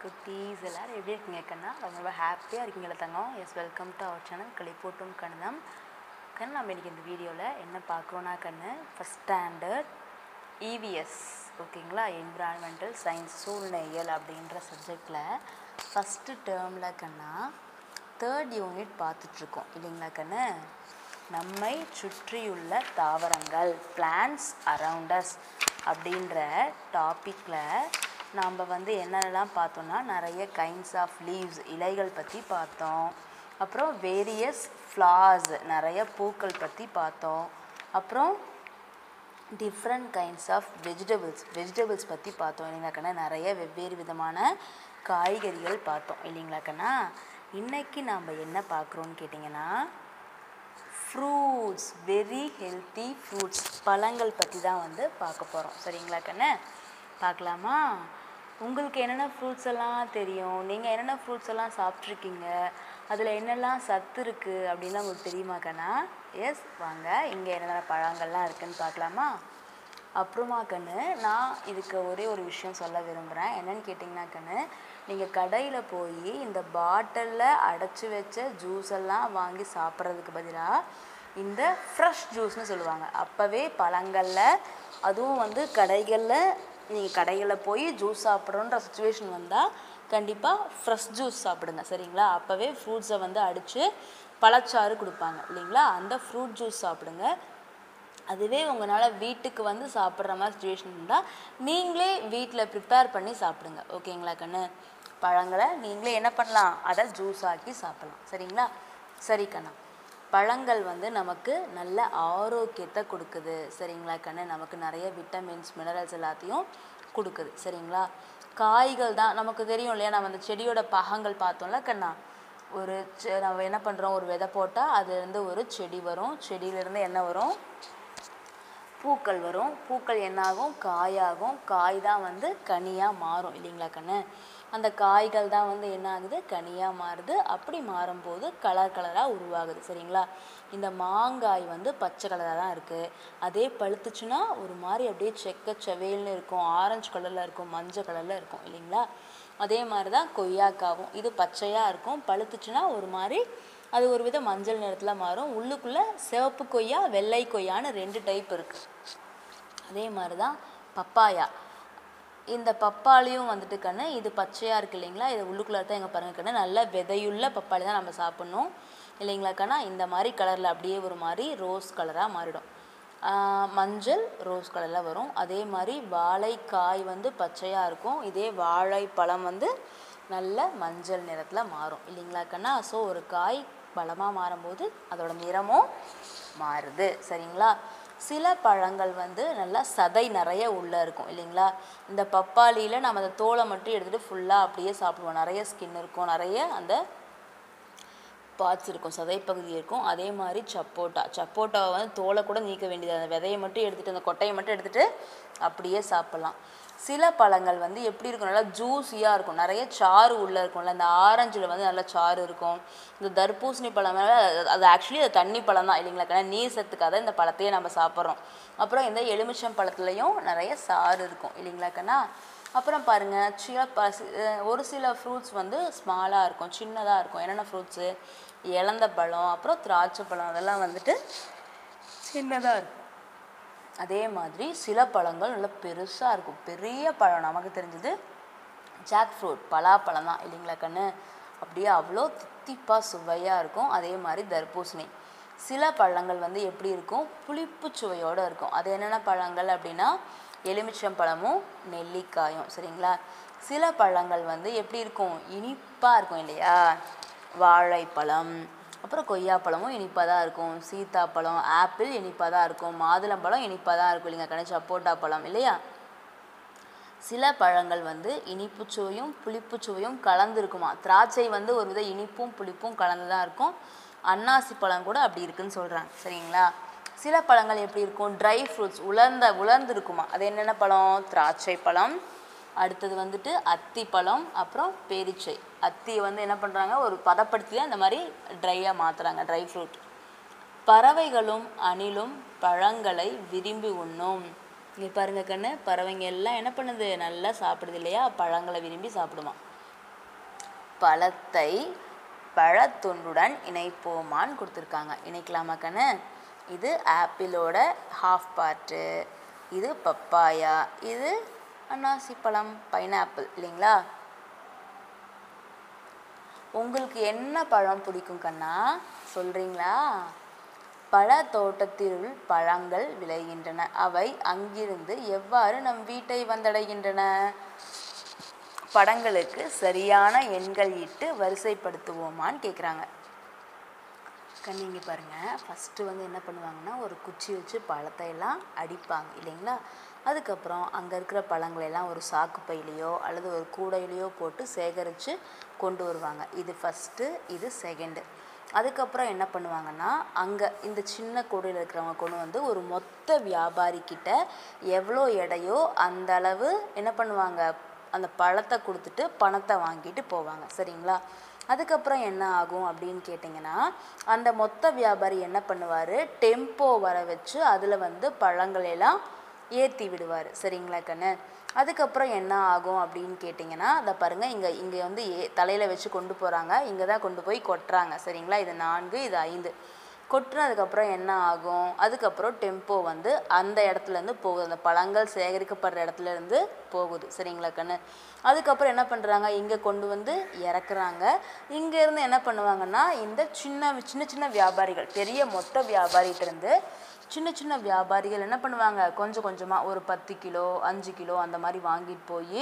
குட்டீஸ் எல்லோரும் எப்படி இருக்கீங்க கண்ணா ரொம்ப ரொம்ப ஹாப்பியாக இருக்கீங்களா தங்கம் yes welcome to our channel களிப்போட்டும் கணிதம் கண்ணு நம்ம இன்றைக்கி இந்த வீடியோவில் என்ன பார்க்குறோன்னா கண்ணு ஃபஸ்ட் ஸ்டாண்டர்ட் இவிஎஸ் ஓகேங்களா என்விரான்மெண்டல் சயின்ஸ் சூழ்நிலையியல் அப்படின்ற சப்ஜெக்டில் ஃபஸ்ட்டு டேர்மில் கண்ணா தேர்ட் யூனிட் பார்த்துட்ருக்கோம் இல்லைங்களா கண்ணு நம்மை சுற்றியுள்ள தாவரங்கள் பிளான்ஸ் அரவுண்டஸ் அப்படின்ற டாப்பிக்கில் நாம் வந்து என்னென்னலாம் பார்த்தோம்னா நிறைய கைண்ட்ஸ் ஆஃப் லீவ்ஸ் இலைகள் பற்றி பார்த்தோம் அப்புறம் வேரியஸ் ஃப்ளார்ஸ் நிறைய பூக்கள் பற்றி பார்த்தோம் அப்புறம் different kinds of vegetables vegetables பற்றி பார்த்தோம் இல்லைங்களா கண்ணா நிறைய வெவ்வேறு விதமான காய்கறிகள் பார்த்தோம் இல்லைங்களா கண்ணா இன்றைக்கி நாம் என்ன பார்க்குறோன்னு கேட்டிங்கன்னா ஃப்ரூட்ஸ் வெரி ஹெல்த்தி ஃப்ரூட்ஸ் பழங்கள் பற்றி தான் வந்து பார்க்க போகிறோம் சரிங்களா கண்ணு பார்க்கலாமா உங்களுக்கு என்னென்ன ஃப்ரூட்ஸ் எல்லாம் தெரியும் நீங்கள் என்னென்ன ஃப்ரூட்ஸ் எல்லாம் சாப்பிட்ருக்கீங்க அதில் என்னெல்லாம் சத்து இருக்குது அப்படின்லாம் உங்களுக்கு தெரியுமா கண்ணா எஸ் வாங்க இங்கே என்னென்ன பழங்கள்லாம் இருக்குதுன்னு பார்க்கலாமா அப்புறமா கண்ணு நான் இதுக்கு ஒரே ஒரு விஷயம் சொல்ல விரும்புகிறேன் என்னன்னு கேட்டிங்கன்னா கண்ணு நீங்கள் கடையில் போய் இந்த பாட்டிலில் அடைச்சி வச்ச ஜூஸ் எல்லாம் வாங்கி சாப்பிட்றதுக்கு பதிலாக இந்த ஃப்ரெஷ் ஜூஸ்னு சொல்லுவாங்க அப்போவே பழங்களில் அதுவும் வந்து கடைகளில் நீங்கள் கடைகளில் போய் ஜூஸ் சாப்பிட்றோன்ற சுச்சுவேஷன் வந்தால் கண்டிப்பாக ஃப்ரெஷ் ஜூஸ் சாப்பிடுங்க சரிங்களா அப்போவே ஃப்ரூட்ஸை வந்து அடித்து பழச்சாறு கொடுப்பாங்க இல்லைங்களா அந்த ஃப்ரூட் ஜூஸ் சாப்பிடுங்க அதுவே உங்களால் வீட்டுக்கு வந்து சாப்பிட்ற மாதிரி சுச்சுவேஷன் இருந்தால் நீங்களே வீட்டில் ப்ரிப்பேர் பண்ணி சாப்பிடுங்க ஓகேங்களா கண்ணு பழங்களை நீங்களே என்ன பண்ணலாம் அதை ஜூஸ் ஆக்கி சாப்பிட்லாம் சரிங்களா சரி கண்ணா பழங்கள் வந்து நமக்கு நல்ல ஆரோக்கியத்தை கொடுக்குது சரிங்களா கண்ணு நமக்கு நிறைய விட்டமின்ஸ் மினரல்ஸ் எல்லாத்தையும் கொடுக்குது சரிங்களா காய்கள் தான் நமக்கு தெரியும் இல்லையா நம்ம அந்த செடியோட பாகங்கள் பார்த்தோம்ல கண்ணா ஒரு செ- நம்ம என்ன பண்ணுறோம் ஒரு விதை போட்டால் அதுலேருந்து ஒரு செடி வரும் செடியிலேருந்து என்ன வரும் பூக்கள் வரும் பூக்கள் என்னாகும் காயாகும் காய் தான் வந்து கனியாக மாறும் இல்லைங்களா கண்ணு அந்த காய்கள் தான் வந்து என்ன ஆகுது கனியாக மாறுது அப்படி மாறும்போது கலர் கலராக உருவாகுது சரிங்களா இந்த மாங்காய் வந்து பச்சை கலராக தான் இருக்குது அதே பழுத்துச்சுன்னா ஒரு மாதிரி அப்படியே செக்க செவேல்னு இருக்கும் ஆரஞ்சு கலரில் இருக்கும் மஞ்சள் கலரில் இருக்கும் இல்லைங்களா அதே மாதிரி தான் கொய்யாக்காவும் இது பச்சையாக இருக்கும் பழுத்துச்சுன்னா ஒரு மாதிரி அது ஒரு வித மஞ்சள் நிறத்தில் மாறும் உள்ளுக்குள்ளே சிவப்பு கொய்யா வெள்ளை கொய்யான்னு ரெண்டு டைப் இருக்குது அதே மாதிரி தான் பப்பாயா இந்த பப்பாளியும் வந்துட்டு கண்ணு இது பச்சையாக இருக்கு இல்லைங்களா இது உள்ளுக்குள்ளே தான் எங்கள் பாருங்க கண்ணு நல்ல விதையுள்ள பப்பாளி தான் நம்ம சாப்பிட்ணும் இல்லைங்களா கண்ணா இந்த மாதிரி கலரில் அப்படியே ஒரு மாதிரி ரோஸ் கலராக மாறிடும் ஆஹ் மஞ்சள் ரோஸ் கலரில் வரும் அதே மாதிரி வாழைக்காய் வந்து பச்சையாக இருக்கும் இதே வாழைப்பழம் வந்து நல்ல மஞ்சள் நிறத்தில் மாறும் இல்லைங்களா கண்ணா ஸோ ஒரு காய் பழமாக மாறும்போது அதோட நிறமும் மாறுது சரிங்களா சில பழங்கள் வந்து நல்லா சதை நிறைய உள்ளே இருக்கும் இல்லைங்களா இந்த பப்பாளியில் நம்ம அந்த தோலை மட்டும் எடுத்துகிட்டு ஃபுல்லாக அப்படியே சாப்பிடுவோம் நிறைய ஸ்கின் இருக்கும் நிறைய அந்த பார்ட்ஸ் இருக்கும் சதைப்பகுதி இருக்கும் அதே மாதிரி சப்போட்டா சப்போட்டாவை வந்து தோலை கூட நீக்க வேண்டியது அந்த விதையை மட்டும் எடுத்துகிட்டு அந்த கொட்டையை மட்டும் எடுத்துகிட்டு அப்படியே சாப்பிட்லாம் சில பழங்கள் வந்து எப்படி இருக்கும் நல்லா ஜூஸியாக இருக்கும் நிறைய சாறு உள்ளே இருக்கும்ல இந்த ஆரஞ்சில் வந்து நல்லா சாறு இருக்கும் இந்த தர்பூசணி பழம் மேலே அது ஆக்சுவலி அது தண்ணி பழம் தான் இல்லைங்களா கண்ணா? நீர் சத்துக்காக இந்த பழத்தையே நம்ம சாப்பிட்றோம் அப்புறம் இந்த எலுமிச்சம் பழத்துலையும் நிறைய சாறு இருக்கும் இல்லைங்களா கண்ணா அப்புறம் பாருங்கள் சில ப சி- அஹ் ஒரு சில ஃப்ரூட்ஸ் வந்து ஸ்மாலாக இருக்கும் சின்னதாக இருக்கும் என்னென்ன ஃப்ரூட்ஸு இலந்த பழம் அப்புறம் திராட்சை பழம் அதெல்லாம் வந்துட்டு சின்னதாக இருக்கும் அதே மாதிரி சில பழங்கள் நல்லா பெருசாக இருக்கும் பெரிய பழம் நமக்கு தெரிஞ்சது ஜாக் ஃப்ரூட் பலாப்பழம் தான் இல்லைங்களா கண்ணு அப்படியே அவ்வளோ தித்திப்பாக சுவையாக இருக்கும் அதே மாதிரி தர்பூசணி சில பழங்கள் வந்து எப்படி இருக்கும் புளிப்பு சுவையோடு இருக்கும் அது என்னென்ன பழங்கள் அப்படின்னா எலுமிச்சம் பழமும் நெல்லிக்காயும் சரிங்களா சில பழங்கள் வந்து எப்படி இருக்கும் இனிப்பாக இருக்கும் இல்லையா வாழைப்பழம் அப்புறம் கொய்யாப்பழமும் இனிப்பாக தான் இருக்கும் சீத்தாப்பழம் ஆப்பிள் இனிப்பாக தான் இருக்கும் மாதுளம்பழம் இனிப்பாக தான் இருக்கும் இல்லைங்க கணேஷ் சப்போட்டா பழம் இல்லையா சில பழங்கள் வந்து இனிப்பு சுவையும் புளிப்பு சுவையும் கலந்து இருக்குமா திராட்சை வந்து ஒரு வித இனிப்பும் புளிப்பும் கலந்து தான் இருக்கும் அன்னாசி பழம் கூட அப்படி இருக்குன்னு சொல்கிறாங்க சரிங்களா சில பழங்கள் எப்படி இருக்கும் ட்ரை ஃப்ரூட்ஸ் உலர்ந்த உலர்ந்து இருக்குமா அது என்னென்ன பழம் திராட்சை பழம் அடுத்தது வந்துட்டு அத்தி பழம் அப்புறம் பேரிச்சை அத்தியை வந்து என்ன பண்ணுறாங்க ஒரு பதப்படுத்தி தான் இந்த மாதிரி ட்ரையாக மாற்றுறாங்க ட்ரை ஃப்ரூட் பறவைகளும் அணிலும் பழங்களை விரும்பி உண்ணும் இங்கே பாருங்க கண்ணு பறவைங்க எல்லாம் என்ன பண்ணுது நல்லா சாப்பிடுது இல்லையா பழங்களை விரும்பி சாப்பிடுமா பழத்தை பழத்துண்டுடன் இணைப்போமான்னு கொடுத்துருக்காங்க இணைக்கலாமா கண்ணு இது ஆப்பிளோட ஹாஃப் பார்ட்டு இது பப்பாயா இது அன்னாசி பழம் பைனாப்பிள் இல்லைங்களா உங்களுக்கு என்ன பழம் பிடிக்கும் கண்ணா சொல்கிறீங்களா பழ தோட்டத்திலுள் பழங்கள் விளைகின்றன அவை அங்கிருந்து எவ்வாறு நம் வீட்டை வந்தடைகின்றன படங்களுக்கு சரியான எண்கள் இட்டு வரிசைப்படுத்துவோமான்னு கேட்குறாங்க கண்ணிங்க பாருங்கள் ஃபஸ்ட்டு வந்து என்ன பண்ணுவாங்கன்னா ஒரு குச்சி வச்சு பழத்தை எல்லாம் அடிப்பாங்க இல்லைங்களா அதுக்கப்புறம் அங்கே இருக்கிற பழங்களை எல்லாம் ஒரு சாக்கு பையிலையோ அல்லது ஒரு கூடையிலையோ போட்டு சேகரித்து கொண்டு வருவாங்க இது ஃபஸ்ட்டு இது செகண்டு அதுக்கப்புறம் என்ன பண்ணுவாங்கன்னா அங்கே இந்த சின்ன கூடையில் இருக்கிறவங்க கொண்டு வந்து ஒரு மொத்த வியாபாரி கிட்ட எவ்வளோ எடையோ அந்த அளவு என்ன பண்ணுவாங்க அந்த பழத்தை கொடுத்துட்டு பணத்தை வாங்கிட்டு போவாங்க சரிங்களா அதுக்கப்புறம் என்ன ஆகும் அப்படின்னு கேட்டிங்கன்னா அந்த மொத்த வியாபாரி என்ன பண்ணுவார் டெம்போ வர வச்சு அதில் வந்து பழங்களை எல்லாம் ஏற்றி விடுவார் சரிங்களா கண்ணு அதுக்கப்புறம் என்ன ஆகும் அப்படின்னு கேட்டிங்கன்னா அதை பாருங்கள் இங்கே இங்கே வந்து ஏ தலையில் வச்சு கொண்டு போகிறாங்க இங்கே தான் கொண்டு போய் கொட்டுறாங்க சரிங்களா இது நான்கு இது ஐந்து கொட்டுனதுக்கப்புறம் என்ன ஆகும் அதுக்கப்புறம் டெம்போ வந்து அந்த இடத்துலேருந்து போகுது அந்த பழங்கள் சேகரிக்கப்படுற இடத்துலேருந்து போகுது சரிங்களா கண்ணு அதுக்கப்புறம் என்ன பண்ணுறாங்க இங்கே கொண்டு வந்து இறக்குறாங்க இங்கேருந்து என்ன பண்ணுவாங்கன்னா இந்த சின்ன சின்ன சின்ன வியாபாரிகள் பெரிய மொத்த வியாபாரிகிட்டேருந்து சின்ன சின்ன வியாபாரிகள் என்ன பண்ணுவாங்க கொஞ்சம் கொஞ்சமாக ஒரு பத்து கிலோ அஞ்சு கிலோ அந்த மாதிரி வாங்கிட்டு போய்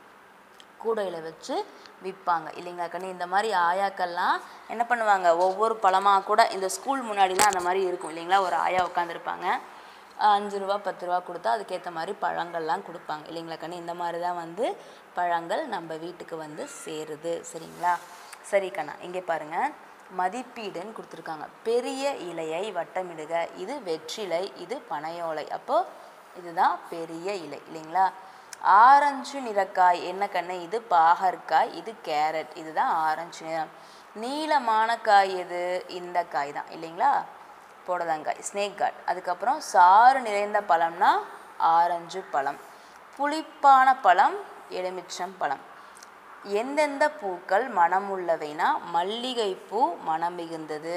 கூடையில் வச்சு விற்பாங்க இல்லைங்களா கண்ணு இந்த மாதிரி ஆயாக்கள்லாம் என்ன பண்ணுவாங்க ஒவ்வொரு பழமாக கூட இந்த ஸ்கூல் முன்னாடிலாம் அந்த மாதிரி இருக்கும் இல்லைங்களா ஒரு ஆயா உட்காந்துருப்பாங்க அஞ்சு ரூபா பத்து ரூபா கொடுத்தா அதுக்கேற்ற மாதிரி பழங்கள்லாம் கொடுப்பாங்க இல்லைங்களா கண்ணு இந்த மாதிரி தான் வந்து பழங்கள் நம்ம வீட்டுக்கு வந்து சேருது சரிங்களா சரி கண்ணா இங்கே பாருங்கள் மதிப்பீடுன்னு கொடுத்துருக்காங்க பெரிய இலையை வட்டமிடுக இது வெற்றிலை இது பனையோலை அப்போது இதுதான் பெரிய இலை இல்லைங்களா ஆரஞ்சு நிறக்காய் என்ன கண்ணு இது பாகற்காய் இது கேரட் இதுதான் ஆரஞ்சு நிறம் நீளமான காய் எது இந்த காய் தான் இல்லைங்களா புடலங்காய் ஸ்னேக் காட் அதுக்கப்புறம் சாறு நிறைந்த பழம்னா ஆரஞ்சு பழம் புளிப்பான பழம் எலுமிச்சம் பழம் எந்தெந்த பூக்கள் மனமுள்ளவைனா மல்லிகைப்பூ மனம் மிகுந்தது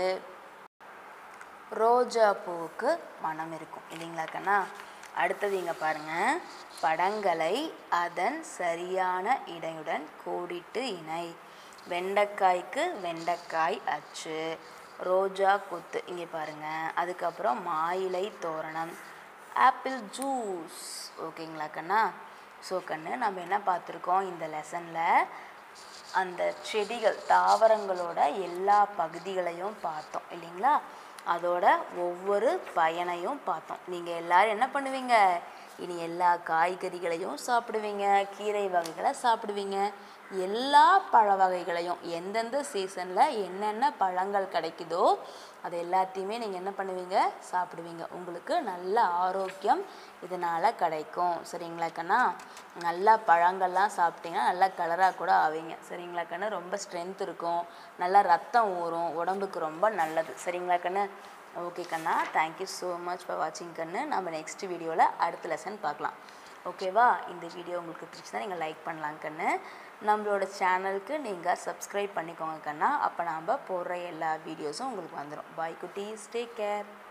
ரோஜா பூவுக்கு மனம் இருக்கும் இல்லைங்களா கண்ணா அடுத்தது இங்கே பாருங்கள் படங்களை அதன் சரியான இடையுடன் கோடிட்டு இணை வெண்டைக்காய்க்கு வெண்டைக்காய் அச்சு ரோஜா கொத்து இங்கே பாருங்கள் அதுக்கப்புறம் மாயிலை தோரணம் ஆப்பிள் ஜூஸ் ஓகேங்களா கண்ணா ஸோ கண்ணு நம்ம என்ன பார்த்துருக்கோம் இந்த லெசனில் அந்த செடிகள் தாவரங்களோட எல்லா பகுதிகளையும் பார்த்தோம் இல்லைங்களா அதோட ஒவ்வொரு பயனையும் பார்த்தோம் நீங்கள் எல்லாரும் என்ன பண்ணுவீங்க இனி எல்லா காய்கறிகளையும் சாப்பிடுவீங்க கீரை வகைகளை சாப்பிடுவீங்க எல்லா பழ வகைகளையும் எந்தெந்த சீசனில் என்னென்ன பழங்கள் கிடைக்குதோ அது எல்லாத்தையுமே நீங்கள் என்ன பண்ணுவீங்க சாப்பிடுவீங்க உங்களுக்கு நல்ல ஆரோக்கியம் இதனால் கிடைக்கும் சரிங்களா கண்ணா நல்லா பழங்கள்லாம் சாப்பிட்டீங்கன்னா நல்லா கலராக கூட ஆவீங்க சரிங்களா கண்ணு ரொம்ப ஸ்ட்ரென்த் இருக்கும் நல்லா ரத்தம் ஊறும் உடம்புக்கு ரொம்ப நல்லது சரிங்களா கண்ணு ஓகே கண்ணா தேங்க்யூ ஸோ மச் ஃபார் வாட்சிங் கண்ணு நம்ம நெக்ஸ்ட் வீடியோவில் அடுத்த லெசன் பார்க்கலாம் ஓகேவா இந்த வீடியோ உங்களுக்கு பிடிச்சதா நீங்கள் லைக் பண்ணலாம் கண்ணு நம்மளோட சேனலுக்கு நீங்கள் சப்ஸ்கிரைப் பண்ணிக்கோங்க கண்ணா அப்போ நாம் போடுற எல்லா வீடியோஸும் உங்களுக்கு வந்துடும் பாய் குட்டீஸ் டேக் கேர்